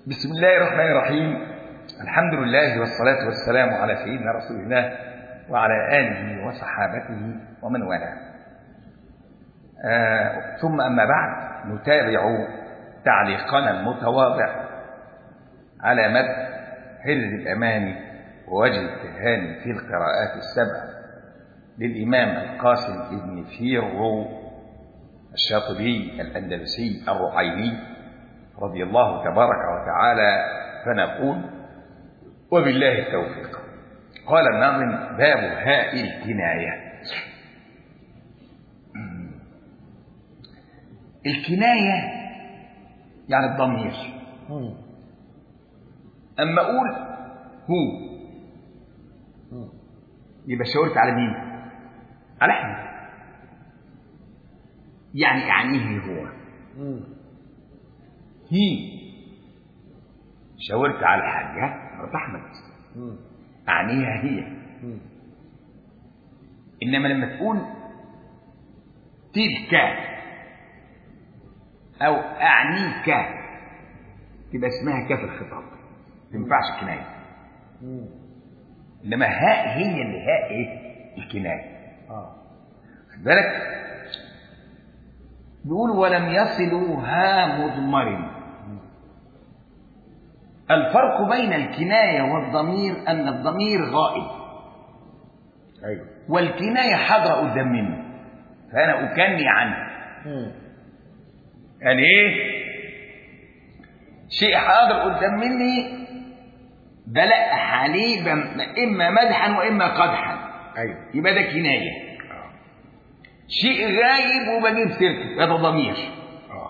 بسم الله الرحمن الرحيم الحمد لله والصلاة والسلام على سيدنا رسول الله وعلى آله وصحابته ومن والاه آه ثم أما بعد نتابع تعليقنا المتواضع على مد حرز الأمان ووجه التهاني في القراءات السبع للإمام القاسم بن فيرو الشاطبي الأندلسي الرعيني رضي الله تبارك وتعالى فنقول وبالله التوفيق قال الناظم باب هاء الكناية الكناية يعني الضمير أما أقول هو يبقى شاورت على مين؟ على أحمد يعني أعنيه هو هي شاورت على الحاجة مرات أحمد أعنيها هي إنما لما تقول تلك أو أعنيك تبقى اسمها كاف الخطاب ما تنفعش كناية إنما هاء هي اللي هاء إيه؟ الكناية اه خد بالك بيقول ولم يصلوا ها مضمر الفرق بين الكناية والضمير أن الضمير غائب ايوه والكناية حاضرة قدام منه فأنا أكني عنه مم. يعني إيه؟ شيء حاضر قدام مني بلقح عليه بم- إما مدحا وإما قدحا ايوه يبقى ده كناية شيء غايب وبجيب سيرته هذا ضمير اه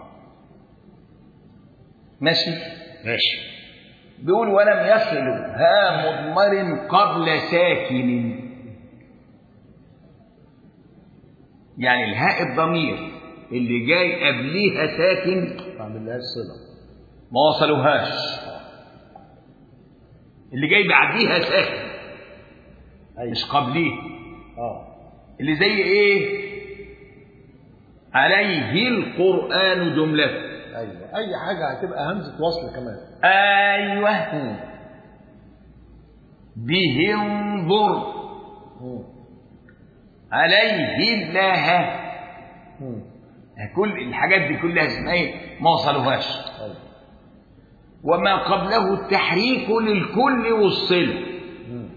ماشي ماشي بيقول ولم يصلوا ها مضمر قبل ساكن يعني الهاء الضمير اللي جاي قبليها ساكن اعمل لها الصله ما وصلوهاش اللي جاي بعديها ساكن ايوه مش قبليه اه اللي زي ايه عليه القرآن جملة ايوه اي حاجه هتبقى همزه وصل كمان ايوه مم. به انظر مم. عليه الله مم. كل الحاجات دي كلها اسمها ايه ما وصلوهاش ايوه وما قبله التحريك للكل والصله مم.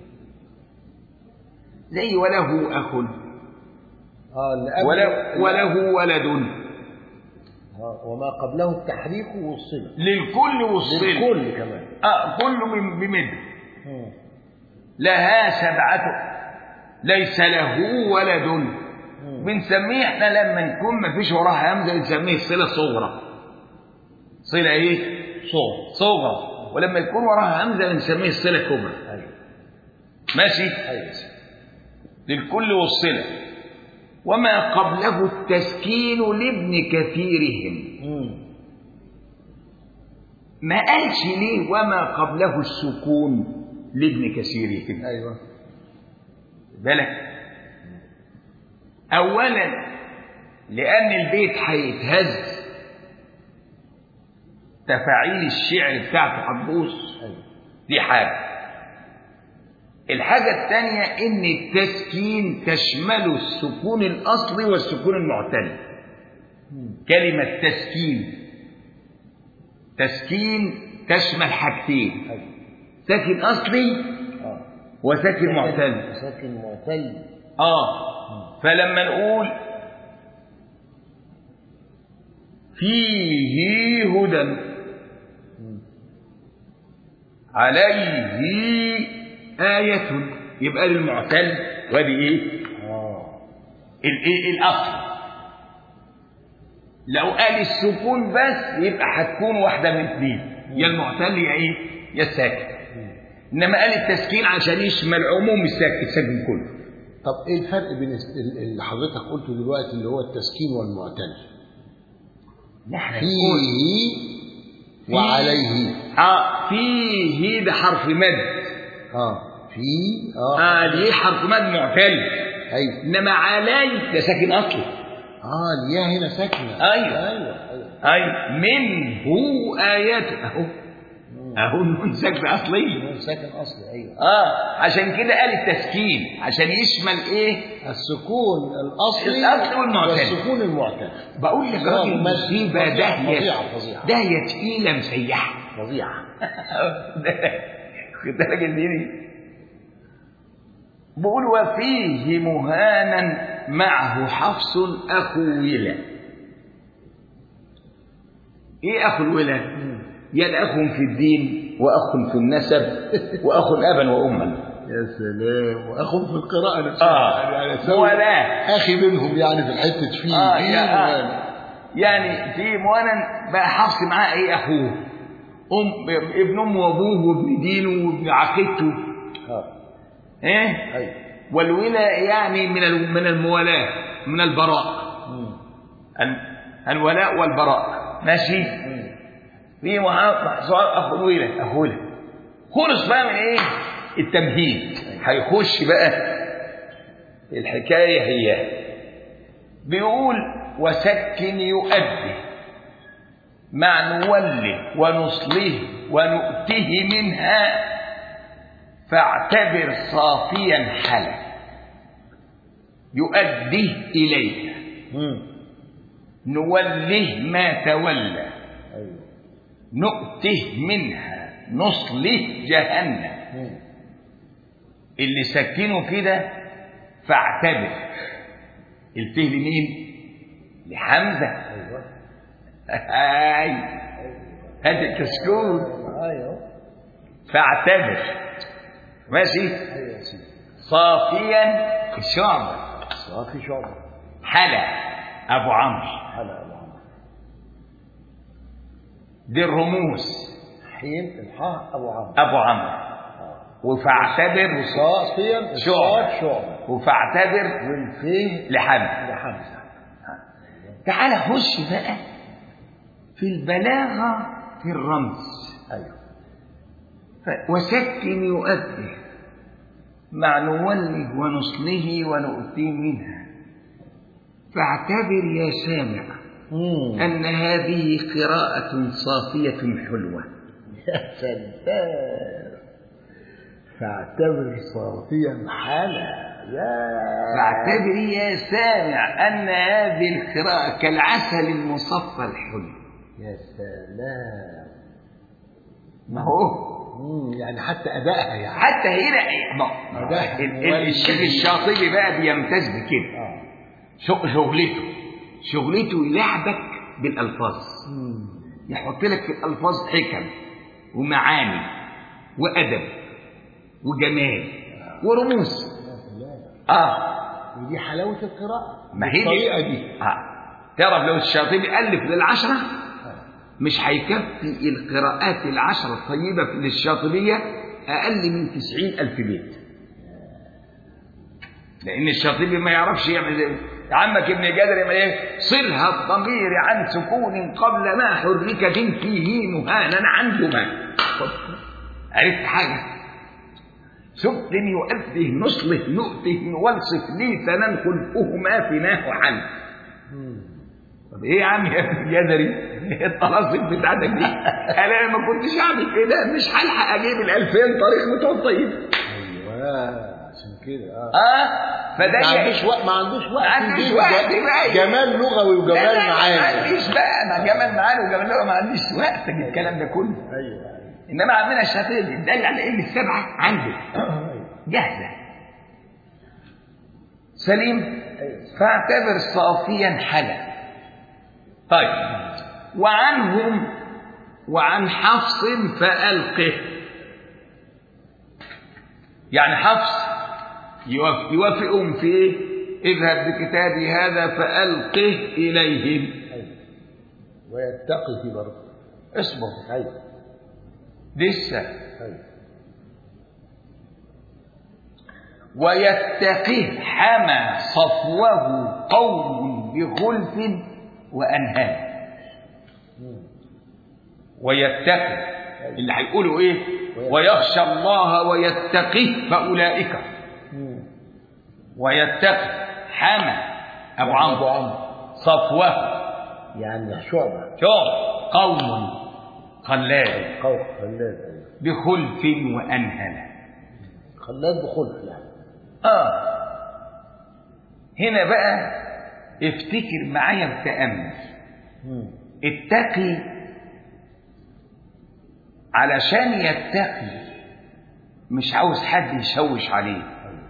زي وله اخ اه اللي قبل وله, وله ولد آه. وما قبله التحريك والصله للكل والصله للكل كمان اه كله بم- بمد مم. لها سبعة ليس له ولد مم. بنسميه احنا لما نكون ما فيش وراها همزه بنسميه صله صغرى صله ايه صغر صغرى ولما يكون وراها همزه بنسميه صله كبرى ايوه ماشي ايوه للكل والصله وما قبله التسكين لابن كثيرهم مم. ما قالش ليه وما قبله السكون لابن كثيرهم ايوه بالك اولا لان البيت هيتهز تفاعيل الشعر بتاعته هتبوظ ايوه دي حاجه الحاجه الثانيه ان التسكين تشمل السكون الاصلي والسكون المعتل مم. كلمه تسكين تسكين تشمل حاجتين ايوه ساكن اصلي اه وساكن معتل ساكن معتل اه فلما نقول فيه هدى مم. عليه آية يبقى للمعتل وادي ايه؟ اه الايه الاصل لو قال السكون بس يبقى هتكون واحدة من اثنين يا المعتل يا ايه؟ يا الساكن مم. انما قال التسكين عشان يشمل عموم الساكن الساكن كله طب ايه الفرق بين الس- ال- اللي حضرتك قلته دلوقتي اللي هو التسكين والمعتل نحن نقول فيه وعليه اه فيه ده حرف مد اه في اه اه ليه حرف مد معتل ايوه انما علي ده ساكن اصلي اه الياء هنا ساكنه أيوة. ايوه ايوه اي منه ايات اهو اهو النون ساكنه اصليه نون ساكن اصلي ايوه اه عشان كده قال التسكين عشان يشمل ايه السكون الاصلي الأصلي والمعتل. والسكون المعتل بقول لك آه، راجل ماشي. مصيبه فظيعة، داهيه فظيعة، فظيعة. داهيه تقيله مسيحه فظيعه خد بالك اديني بقول وفيه مهانا معه حفص اخو ولا ايه اخو الولا يا اخ في الدين واخ في النسب واخ ابا واما يا سلام واخو في القراءه نفسها اه يعني أسوي ولا اخي منهم يعني في الحته فيه اه فيه يا آه. مهانة. يعني في مهانا بقى حفص معاه ايه اخوه ام ابن امه وابوه وابن دينه وابن عقيدته اه ايه ايوه والولا يعني من ال- من الموالاه من البراء مم. ال- الولاء والبراء ماشي مم. في محمد سؤال اخو الولا اخو الولا خلص بقى من ايه التمهيد هيخش بقى الحكايه هي بيقول وسكن يؤدي مع نوله ونصله ونؤته منها فاعتبر صافيا حلا يؤديه إليها مم. نوله ما تولى ايوه نؤته منها نصله جهنم مم. اللي سكنه كده فاعتبر الفه لمين لحمزة ايوه هاي هذا الكشكول ايوه فاعتبر ماشي ايوه يا سيدي صافيا الشعب صافي شعبه حلا ابو عمرو حلا ابو عمرو دي الرموز حين الحاء ابو عمرو ابو عمرو وفاعتبر صافيا شعبة. الصاد شعبه وفاعتبر والفيه لحمزه لحمزه تعال خش بقى في البلاغه في الرمز ايوه ف- وسكن يؤدي مع نوله ونصله ونؤتيه منها فاعتبر يا سامع مم. أن هذه قراءة صافية حلوة يا سلام فاعتبر صافيا حلا يا فاعتبر يا سامع أن هذه القراءة كالعسل المصفى الحلو يا سلام ما هو مم. يعني حتى ادائها يعني حتى هنا ما- ده ال- ال- الشيخ الشاطبي بقى بيمتاز بكده اه شغ- شغلته شغلته يلعبك بالألفاظ مم. يحط لك في الألفاظ حكم ومعاني وأدب وجمال ورموز يا سلام آه ودي حلاوه القراءه ما هي الطريقه دي آه. تعرف لو الشاطبي ألف للعشرة مش هيكفي القراءات العشرة الطيبة للشاطبية أقل من تسعين ألف بيت لأن الشاطبي ما يعرفش يعمل زي عمك ابن جدر يعمل إيه؟ صلها الضمير عن سكون قبل ما حركة فيه مهانا عنهما عرفت حاجة سكن يؤديه نصله نؤته والصف لي ثنان خلفهما فيناه حل مم. طب ايه يا عم يا ابن جدري ايه الطلاسم بتاعتك دي انا ما كنتش اعمل كده مش هلحق اجيب ال 2000 طريق بتوع الطيب ايوه عشان كده اه اه فده ما ي- عندوش وقت ما عندوش وقت ما عندوش يجيب وقت ده. بقى. جمال لغوي لا، وجمال لا، ما معاني عنديش بقى ما جمال معانا وجمال لغة ما عنديش وقت اجيب الكلام ده كله ايوه ايوه انما عندنا الشافعي بيدل على ان السبعه عنده ايوه جاهزه سليم ايوه فاعتبر صافيا حلا طيب وعنهم وعن حفص فألقه يعني حفص يوافق يوافقهم في ايه اذهب بكتابي هذا فألقه إليهم ايوه ويتقي في برضه اصبر ايوه لسه ايوه ويتقه حمى صفوه قوم بخلف وأنهار مم. ويتقي اللي هيقولوا ايه ويخشى الله ويتقيه فاولئك مم. ويتقي حمى ابو أبو عمرو عمرو صفوه يعني شعبة شوف قوم خلاد قول خلاد أيوة. بخلف وأنهل خلاد بخلف يعني آه هنا بقى افتكر معايا بتأمل مم. التقي علشان يتقي مش عاوز حد يشوش عليه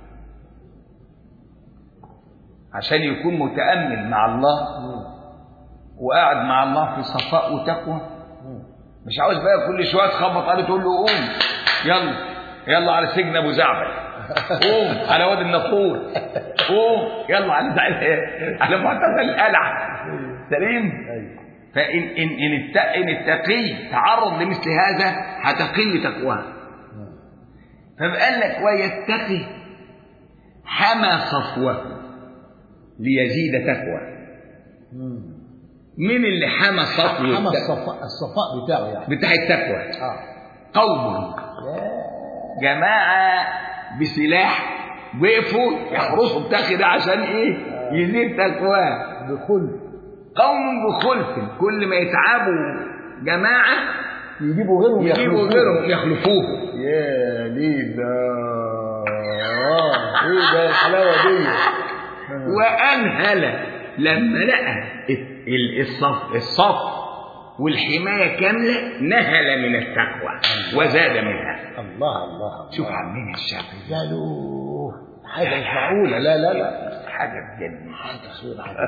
عشان يكون متأمل مع الله مم. وقاعد مع الله في صفاء وتقوى مم. مش عاوز بقى كل شويه تخبط عليه تقول له قوم يلا يلا على سجن ابو زعبل قوم على وادي النطور قوم يلا على على معتزل القلعه سليم أيوة. فان ان ان الت- ان التقي تعرض لمثل هذا هتقل تقواه مم. فقال لك ويتقي حمى صفوه ليزيد تقوى مم. مين اللي حمى صفوه حمى التقوى؟ الصفاء الصفاء بتاعه يعني بتاع التقوى اه قوم يا جماعة بسلاح وقفوا يحرسوا التاخي ده عشان ايه يزيد تقواه بخلف قوم بخلف كل ما يتعبوا جماعة يجيبوا غيرهم يجيبوا يخلفوه. غيرهم يخلفوه يا ليه ده آه، ايه ده الحلاوه دي وأنهل لما لقى ال- الصف الصف والحماية كاملة نهل من التقوى وزاد منها الله الله شوف عمنا الشافعي يا له حاجه مش معقوله لا لا لا حاجة بجد حاجه خير عجيب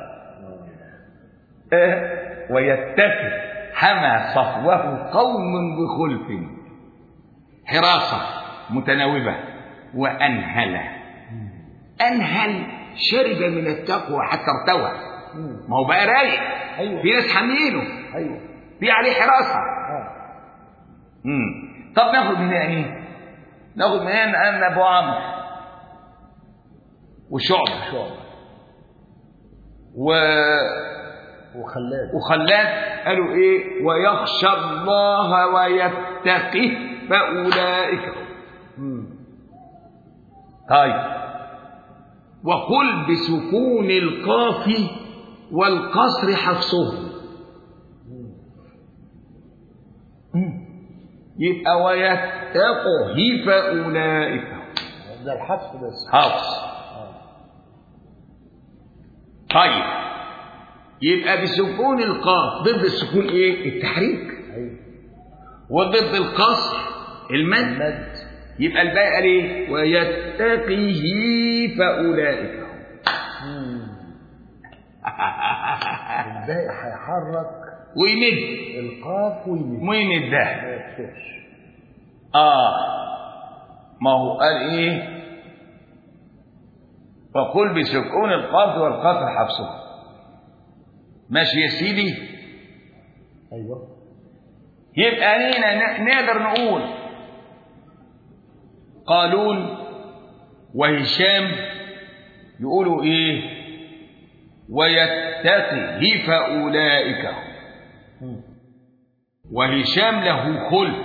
آه، ويتقي حمى صفوه قوم بخلف حراسة متناوبة وأنهل أنهل شرب من التقوى حتى ارتوى مم. ما هو بقى رايق ايوه في ناس حامينه ايوه في عليه حراسة اه مم. طب ناخد من هنا ايه ناخد من هنا أن أبو عمرو وشعبة شعبة و... وخلاد وخلاد قالوا ايه ويخشى الله ويتقه فاولئك هم. مم. طيب وقل بسكون القاف والقصر حفصه مم. يبقى ويتقه فاولئك هم. ده الحذف بس حفص آه. طيب يبقى بسكون القاف ضد السكون ايه التحريك ايوه وضد القصر المد المد يبقى الباقي قال ايه ويتقيه فاولئك هم. مم. الباقي هيحرك ويمد القاف ويمد ويمد ده ما يكتبش اه ما هو قال ايه وقل بسكون القاف والقصر حفصه ماشي يا سيدي ايوه يبقى لينا ن- نقدر نقول قالون وهشام يقولوا ايه ويتقه فاولئك هم مم. وهشام له خلف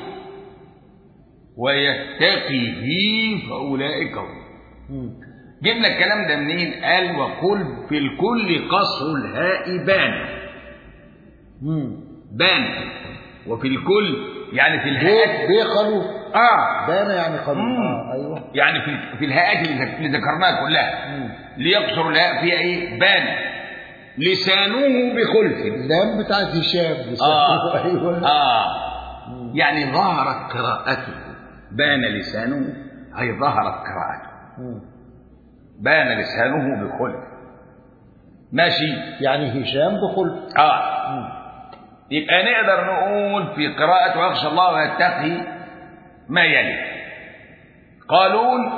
ويتقه فاولئك هم مم. جبنا الكلام ده منين قال وقل في الكل قصر الهاء بان مم. بان وفي الكل يعني في بيه الهاءات بيه خلوف اه بان يعني خلوف مم. اه ايوه يعني في في الهاءات اللي ذك- اللي ذكرناها كلها مم. ليقصر الهاء فيها ايه بان لسانه بخلف اللام بتاعت هشام بس آه. ايوه اه يعني ظهرت قراءته بان لسانه اي ظهرت قراءته مم. بان لسانه بخلف ماشي يعني هشام بخلف اه مم. يبقى نقدر نقول في قراءة ويخشى الله ويتقي ما يلي قالون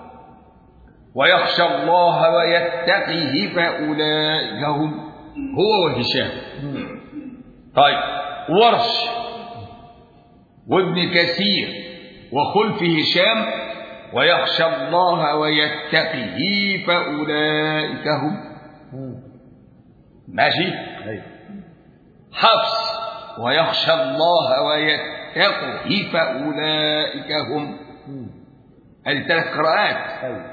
ويخشى الله ويتقيه فأولئك هم هو وهشام مم. طيب ورش وابن كثير وخلف هشام ويخشى الله ويتقيه فأولئك هم مم. ماشي ايوه حفص ويخشى الله ويتقه فأولئك هم مم. هذه ثلاث قراءات ايوه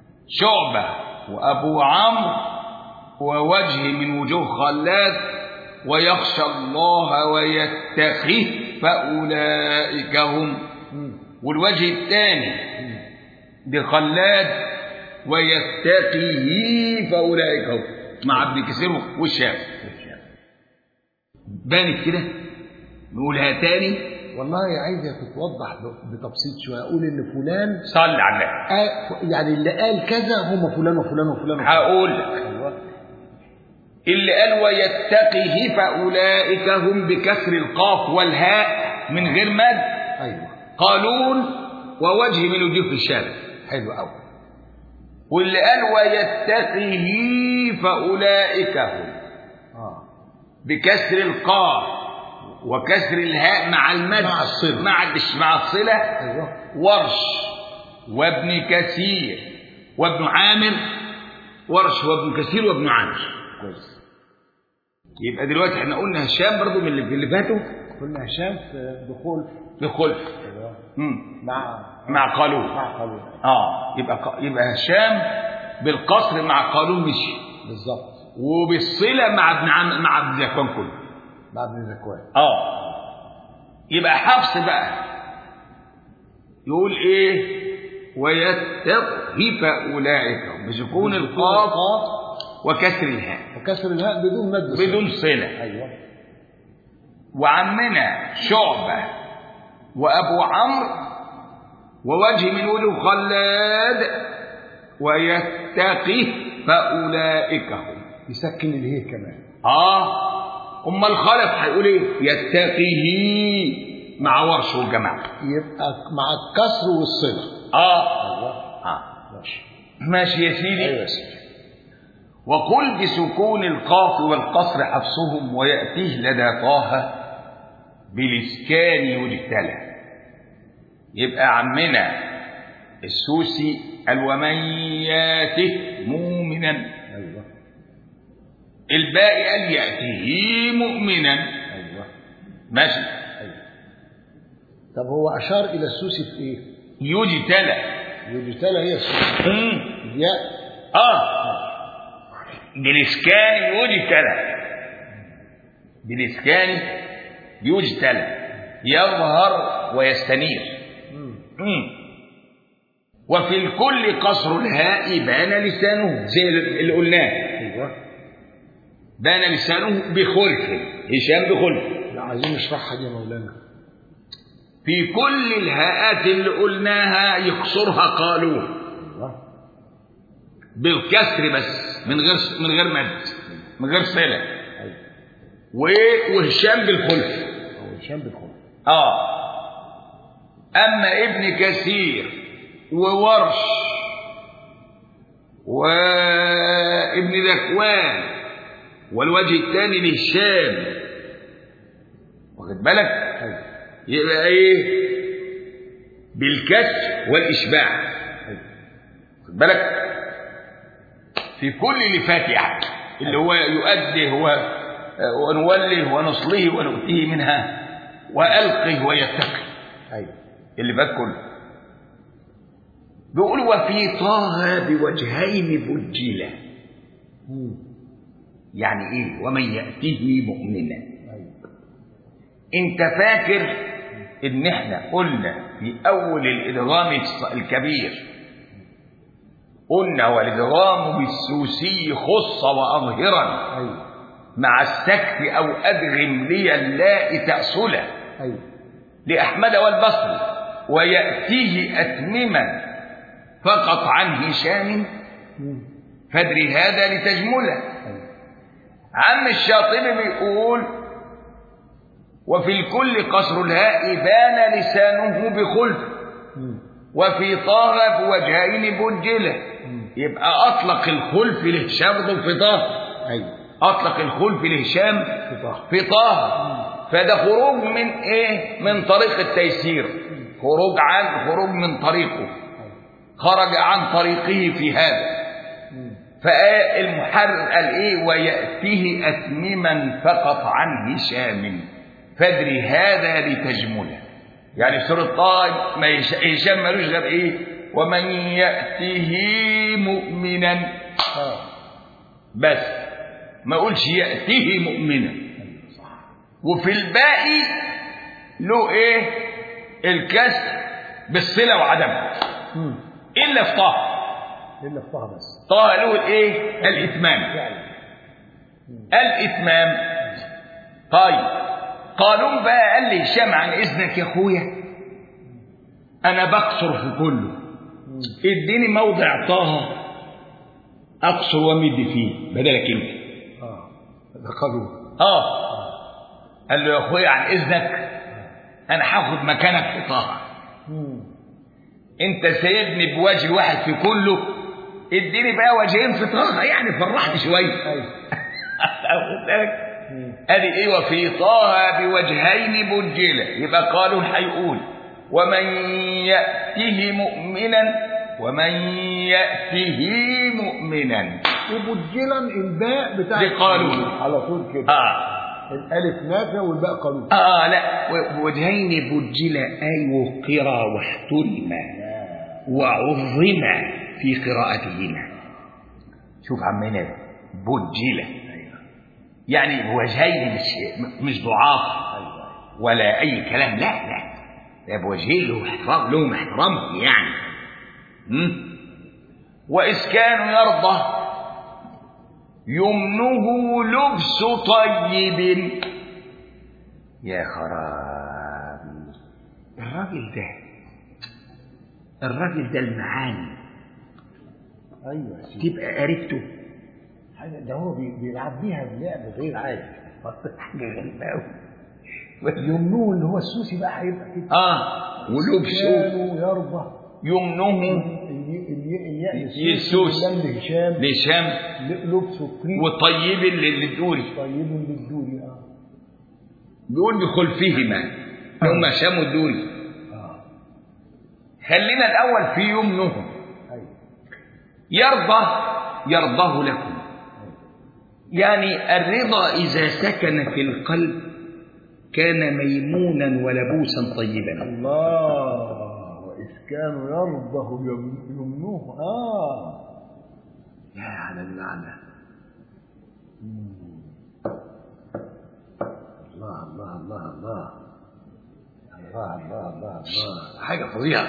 شعبة وأبو عمرو ووجه من وجوه خلاد ويخشى الله ويتقيه فأولئك هم مم. والوجه الثاني بخلاد ويتقيه فأولئك هم مع ابن كثير والشام بانت كده نقولها تاني والله عايزك توضح ب- بتبسيط شويه اقول ان فلان صل على النبي قال يعني اللي قال كذا هم فلان وفلان وفلان وفلان هقول لك ايوه اللي قال ويتقيه فأولئك هم بكسر القاف والهاء من غير مد ايوه قالون ووجه من وجوه الشارع حلو قوي واللي قال ويتقيه فأولئك هم اه بكسر القاف وكسر الهاء مع المد مع الصلة. مع مع الصلة ايوه ورش وابن كثير وابن عامر ورش وابن كثير وابن عامر كويس يبقى دلوقتي احنا قلنا هشام برضو من اللي في اللي فاتوا قلنا هشام في دخول بخلف ايوه مم. مع مع قالون مع قانون اه يبقى ق- يبقى هشام بالقصر مع قالون مشي بالظبط وبالصله مع ابن عم مع ابن زكوان كله مع ابن زكوان اه يبقى حفص بقى يقول ايه ويتقي فاولئك بسكون القاف وكسر الهاء وكسر الهاء بدون مد صلة. بدون صله ايوه وعمنا شعبه وابو عمرو ووجه من وجه خلاد ويتقي فاولئك هم يسكن الهي كمان اه اما الخلف هيقول ايه يتقيه مع ورش والجماعه يبقى مع الكسر والصله اه ايوه اه ماشي ماشي يا سيدي ايوه يا سيدي وقل بسكون القاف والقصر حفصهم ويأتيه لدى طه بالإسكان يجتلى يبقى عمنا السوسي قال ومن ياته مؤمنا ايوه الباقي قال يأتيه مؤمنا ايوه ماشي ايوه طب هو اشار الى السوسي في ايه؟ يجتلى يجتلى هي السوسي مم. الياء اه بالإسكان يجتلى بالإسكان يجتلى يظهر ويستنير مم. مم. وفي الكل قصر الهاء بان لسانه زي اللي قلناه ايوه بان لسانه بخلف هشام بخلف لا عايزين نشرحها دي يا مولانا في كل الهاءات اللي قلناها يقصرها قالون ايوه بالكسر بس من غير من غير مد من غير صله ايوه و- وهشام بالخلف هو هشام بالخلف اه اما ابن كثير وورش وابن ذكوان والوجه الثاني لهشام واخد بالك ايوه يبقى ايه بالكسر والاشباع ايوه واخد بالك في كل اللي فات يعني اللي هو يؤدي هو ونوله ونصله ونؤتيه منها والقه ويتقي ايوه اللي فات كله بيقول وفي طه بوجهين بجلا مم. يعني ايه ومن يأتيه مؤمنا ايوه انت فاكر ان احنا قلنا في اول الادغام الص- الكبير قلنا والادغام بالسوسي خص واظهرا ايوه مع السكت او ادغم لي اللاء تأصلا ايوه لأحمد والبصري ويأتيه أتمما فقط عن هشام مم. فادري هذا لتجمله ايوه عم الشاطبي بيقول وفي الكل قصر الهاء بان لسانه بخلف مم. وفي طه بوجهين بجله يبقى أطلق الخلف لهشام برضه في طه ايوه أطلق الخلف لهشام في طه في طه فده خروج من ايه من طريق التيسير خروج عن خروج من طريقه خرج عن طريقه في هذا مم. فالمحرر قال ايه ويأتيه أتمما فقط عن هشام فادري هذا لتجمله يعني في سورة طه ما يش- هشام ملوش غير ايه ومن يأته مؤمنا اه بس ما اقولش يأته مؤمنا وفي الباقي له ايه الكسر بالصله وعدمها مم. الا في طه الا في طه بس طه له الايه الاتمام فعلا الاتمام طيب قالون بقى قال لي هشام عن اذنك يا اخويا انا بقصر في كله اديني موضع طه اقصر وامد فيه بدلك انت اه ده قالون اه قال له يا اخويا عن اذنك انا هاخد مكانك في طه مم. انت سايبني بوجه واحد في كله اديني بقى وجهين في طه يعني فرحت شويه ايوه واخد بالك مم. ادي ايه وفي طه بوجهين بجله يبقى قالوا هيقول ومن ياته مؤمنا ومن ياته مؤمنا وبجلا الباء بتاع لقالون. على طول كده اه الالف نافع والباء قالون اه لا وجهين بجله اي وقرا واحترم وعظم في قراءتهما شوف عمنا ده بجله يعني بوجهين مش مش ضعاف ولا اي كلام لا لا ده بوجهين له احترام لهم احترام يعني م? واذ كانوا يرضى يمنه لبس طيب يا خرابي الراجل ده الراجل ده المعاني ايوه يا سيدي تبقى قريبته حاجه ده هو بي- بيلعب بيها بلعب غير عادي حاجه غريبه قوي يمنوه اللي هو السوسي بقى هيبقى كده اه ولبسه كانوا يرضى يمنه الي- الي- الياء يسوس. اللام لهشام لشام ل- لبسه الطريق وطيب للدوري طيب للدوري اه بيقول بخلفهما هم شام والدوري اه خلينا الاول في يمنه ايوه يرضى يرضاه لكم يعني الرضا اذا سكن في القلب كان ميمونا ولبوسا طيبا الله وإذ كانوا يرضه يم- يمنوه آه يا على المعنى الله الله الله الله الله الله الله الله حاجه فظيعه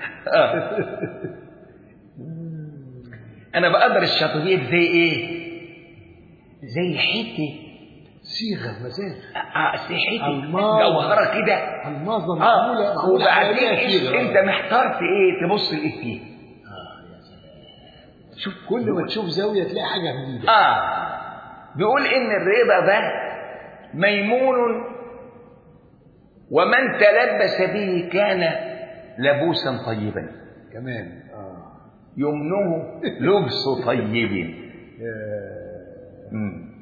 انا بقدر الشاطبيه زي ايه زي حته صيغة مزاج اه زي حته الله. جوهره كده الماظة معمولة اه معمولة وبعدين حواليها إيه صيغة انت محتار في ايه تبص الايه فيه آه يا سلام شوف كل ما تشوف زاوية تلاقي حاجة جديدة اه بيقول ان الرضا ده ميمون ومن تلبس به كان لبوسا طيبا كمان اه يمنه لبس طيب آه. مم.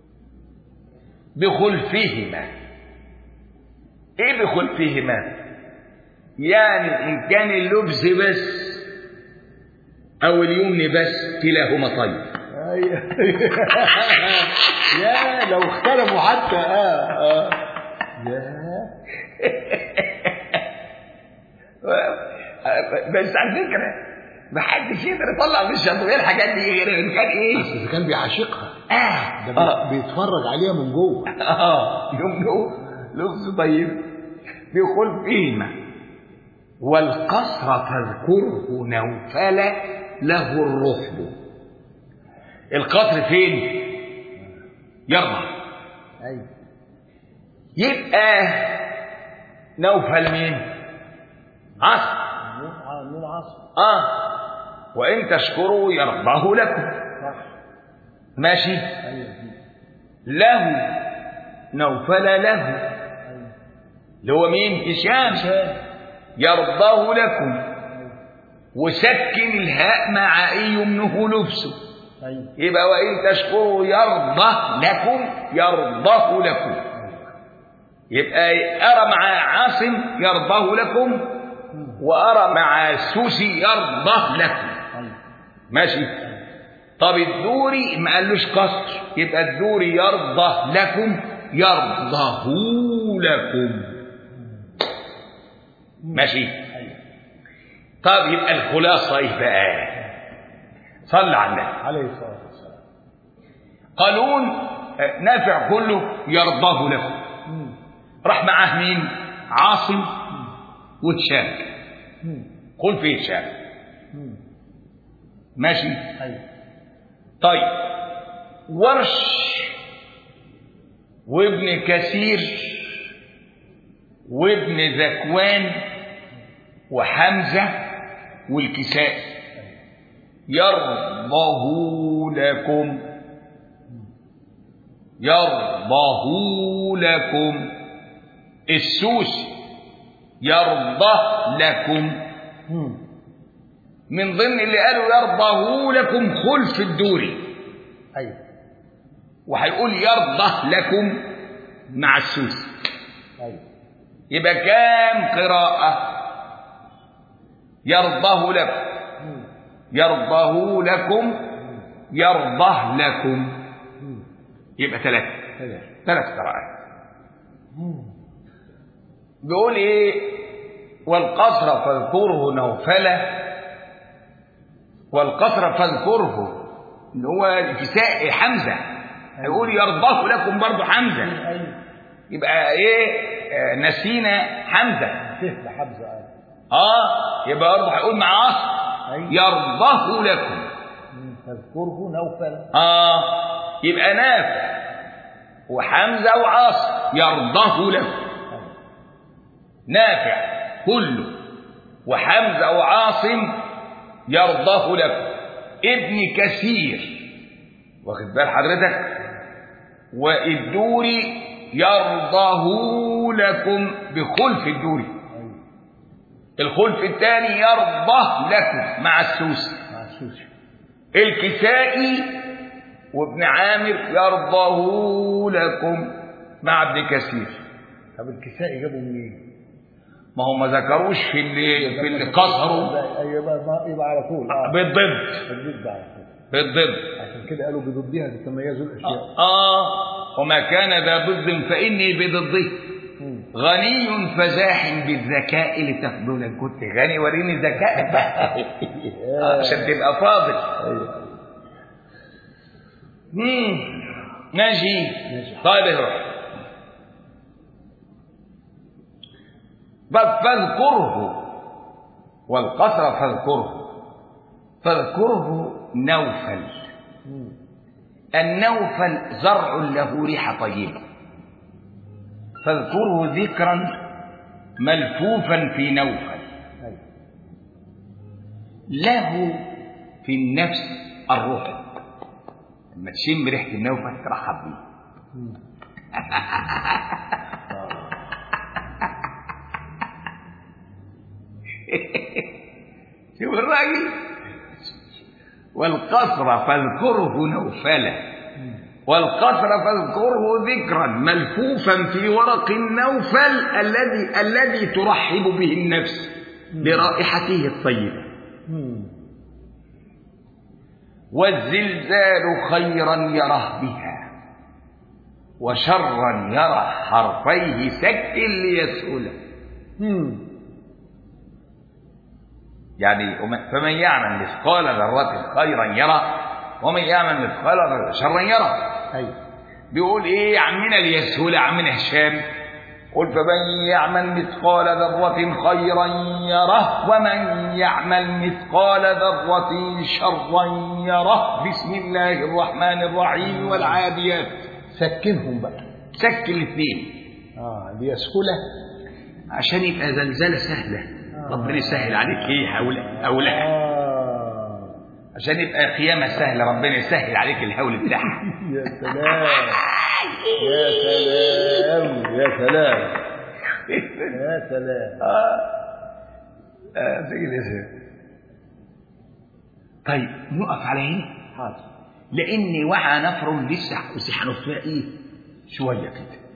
بخلفهما ايه بخلفهما يعني ان كان اللبس بس او اليمن بس كلاهما طيب أيوة. يا لو اختلفوا حتى اه اه يا بس على فكره ما حدش يقدر يطلع من الشاطبيه الحاجات دي غير ان كان ايه بس إذا كان بيعشقها اه ده اه بي- بيتفرج عليها من جوه اه يمنه لبس طيب بخلفهما والقصر تذكره نوفل له الرحب القصر فين يرضى ايوه يبقى نوفل مين عصر من العصر اه وان تشكروا يرضاه لكم صح ماشي ايوه دي. له نوفل له ايوه اللي هو مين هشام يرضاه لكم وسكن الهاء مع اي يمنه لبسه ايوه يبقى وان تشكروا يرضى لكم يرضاه لكم يبقى ارى مع عاصم يرضاه لكم وارى مع سوسي يرضاه لكم ايوه ماشي طب الدوري ما قالوش قصر يبقى الدوري يرضى لكم يرضاه لكم ماشي ايوه طب يبقى الخلاصة ايه بقى صلى على النبي عليه الصلاه والسلام قانون آه، نافع كله يرضاه لكم مم. راح معاه مين عاصم وهشام مم. قل في هشام مم. ماشي ايوه طيب ورش وابن كثير وابن ذكوان وحمزة والكسائي يرضه لكم يرضه لكم السوس يرضى لكم مم. من ضمن اللي قالوا يرضه لكم خلف الدوري ايوه وهيقول يرضى لكم مع السوس ايوه يبقى كام قراءة يرضه لكم مم. يرضه لكم يرضه لكم مم. يبقى ثلاثة ثلاثة ثلاث قراءات مم. بيقول ايه والقصر فاذكره نوفلة والقصر فاذكره اللي هو الكساء حمزة هيقول يرضاه لكم برضه حمزة ايوه يبقى ايه آه، نسينا حمزة فهم حمزه ايوه اه يبقى برضه هيقول مع عاصم أيوة. يرضاه لكم مم. تذكره نوفل اه يبقى نافع وحمزة وعاصم يرضاه لكم ايوه نافع كله وحمزة وعاصم يرضاه لكم ابن كثير واخد بال حضرتك والدوري يرضاه لكم بخلف الدوري ايوه الخلف الثاني يرضاه لكم مع السوسي مع السوسي الكسائي وابن عامر يرضاه لكم مع ابن كثير طب الكسائي جابوا منين؟ ما هم ما ذكروش في اللي في اللي قصروا ايوه يبقى ما- يبقى على طول اه بالضد الضد على طول بالضد عشان كده قالوا بضدها تتميزوا الاشياء آه وما كان ذا ضد فإني بضده مم. غني فزاح بالذكاء لتفضل كنت غني وريني ذكائك بقى آه، عشان تبقى فاضل ايوه مم. ماشي ماشي. طيب اهو بل فاذكره والقصر فاذكره فاذكره نوفل مم. النوفل زرع له ريحة طيبة فاذكره ذكرا ملفوفا في نوفل ايوه له في النفس الروح لما تشم ريحة النوفل ترحب بيه مم. شوف الراجل والقصر فاذكره نوفلا والقصر فاذكره ذكرا ملفوفا في ورق النوفل الذي الذي ترحب به النفس برائحته الطيبه مم. والزلزال خيرا يره بها وشرا يرى حرفيه سك ليسهل مم. يعني ومن- فمن يعمل مثقال ذرة خيرا يرى ومن يعمل مثقال ذرة شرا يرى ايوه بيقول ايه يا عمنا ليسهل يا عمنا هشام قل فمن يعمل مثقال ذرة خيرا يره ومن يعمل مثقال ذرة شرا يره بسم الله الرحمن الرحيم والعاديات سكنهم بقى سك الاثنين اه ليسهله عشان يبقى زلزلة سهلة ربنا يسهل عليك ايه او لا او لا اه عشان يبقى قيامة سهلة ربنا يسهل عليك الهول بتاعها يا سلام يا سلام يا سلام يا سلام آه، سيد ياسر. طيب نقف على هنا حاضر لان وعى نفر لسه بس هنقف فيها ايه شويه كده